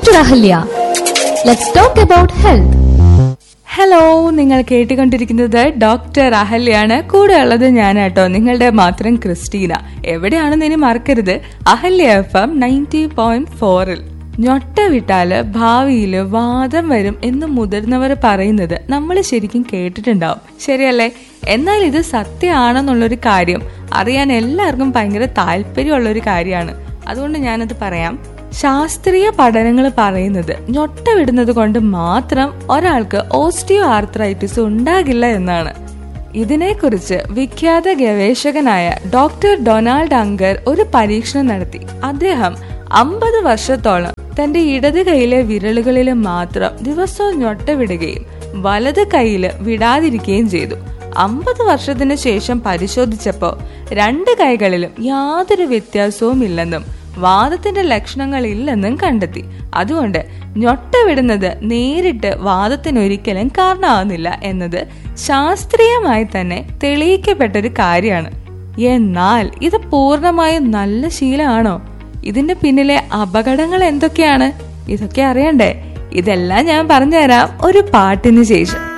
doctor Ahalya let's talk about health hello നിങ്ങൾ കേട്ടുകൊണ്ടിരിക്കുന്നത് doctor അഹല്യാണ് കൂടെ ഉള്ളത് ഞാനാട്ടോ നിങ്ങളുടെ മാത്രം ക്രിസ്റ്റീന എവിടെയാണെന്ന് ഇനി മറക്കരുത് Ahalya F M ninety point ഫോറിൽ ഞൊട്ട വിട്ടാല് ഭാവിയില് വാദം വരും എന്ന് മുതിർന്നവർ പറയുന്നത് നമ്മൾ ശരിക്കും കേട്ടിട്ടുണ്ടാവും ശരിയല്ലേ എന്നാൽ ഇത് സത്യമാണെന്നുള്ളൊരു കാര്യം അറിയാൻ എല്ലാവർക്കും ഭയങ്കര താല്പര്യമുള്ള ഒരു കാര്യമാണ് അതുകൊണ്ട് ഞാനത് പറയാം ശാസ്ത്രീയ പഠനങ്ങൾ പറയുന്നത് ഞൊട്ട വിടുന്നത് കൊണ്ട് മാത്രം ഒരാൾക്ക് ഓസ്റ്റിയോ ആർത്രൈറ്റിസ് ഉണ്ടാകില്ല എന്നാണ് ഇതിനെക്കുറിച്ച് വിഖ്യാത ഗവേഷകനായ ഡോക്ടർ ഡൊണാൾഡ് അങ്കർ ഒരു പരീക്ഷണം നടത്തി അദ്ദേഹം അമ്പത് വർഷത്തോളം തന്റെ ഇടത് കൈയിലെ വിരലുകളിൽ മാത്രം ദിവസവും ഞൊട്ട വിടുകയും വലത് കൈയിൽ വിടാതിരിക്കുകയും ചെയ്തു അമ്പത് വർഷത്തിന് ശേഷം പരിശോധിച്ചപ്പോൾ രണ്ട് കൈകളിലും യാതൊരു വ്യത്യാസവും ഇല്ലെന്നും വാദത്തിന്റെ ലക്ഷണങ്ങൾ ഇല്ലെന്നും കണ്ടെത്തി അതുകൊണ്ട് ഞൊട്ട വിടുന്നത് നേരിട്ട് വാദത്തിന് ഒരിക്കലും കാരണമാവുന്നില്ല എന്നത് ശാസ്ത്രീയമായി തന്നെ തെളിയിക്കപ്പെട്ട ഒരു കാര്യമാണ് എന്നാൽ ഇത് പൂർണ്ണമായും നല്ല ശീലമാണോ ഇതിന്റെ പിന്നിലെ അപകടങ്ങൾ എന്തൊക്കെയാണ് ഇതൊക്കെ അറിയണ്ടേ ഇതെല്ലാം ഞാൻ പറഞ്ഞുതരാം ഒരു പാട്ടിന് ശേഷം